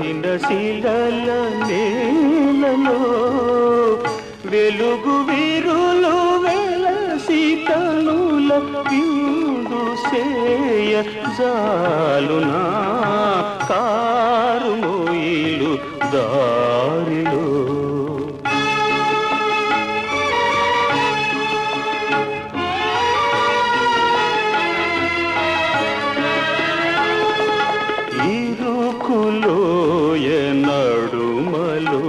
కఠిన శిలల నేలలో వెలుగు వీరులు వెలసి కనుల విందు సేయ జాలునా కారు మొయిలు దారిలో ఇరుకులోయ నడుమలో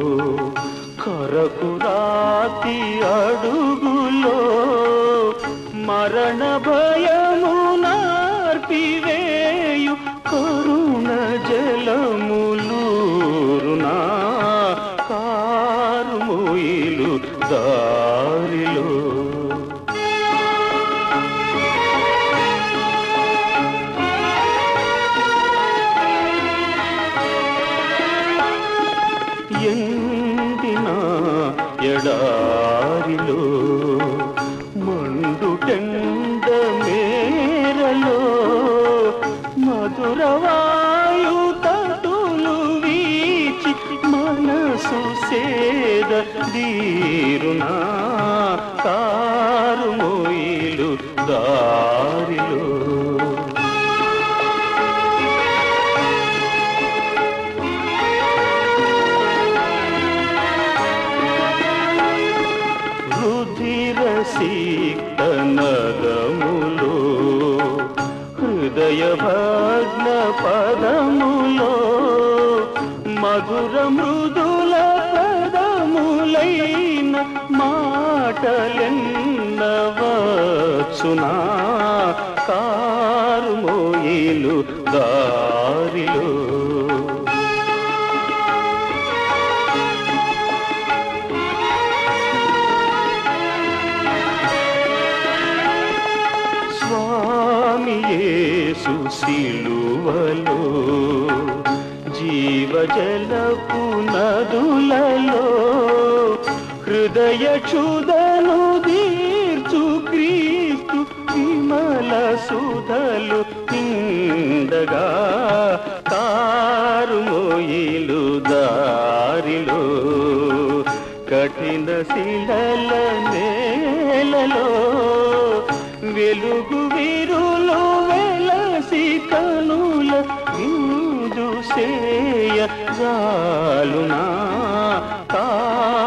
కరకు రాతి అడుగులో మరణ భయము నార్పివేయు కరుణ జలములూరునా కారు మొయిలు దారిలో ఎండిన ఎడారిలో మండుటెండ మేరలో మధురవాయు తటులు వీచి మనసు సేద దీరునా కారు మొయిలు దారిలో రుధిర సీక్త నదములో హృదయ భగ్న పదములో మధుర మృదుల పదములైన మాటలెన్నవచ్చునా కారు మోయిలు దారిలో స్వామి యేసు సిలువలో జీవజలపు నదులలో హృదయ క్షుదను దీర్చు క్రీస్తు విమల సుధలు నిండగా కారు మొయిలు దారిలో కఠిన శిలల నేలలో వెలుగు వీరులు వెలసి కనుల విందు సేయ జాలునా కా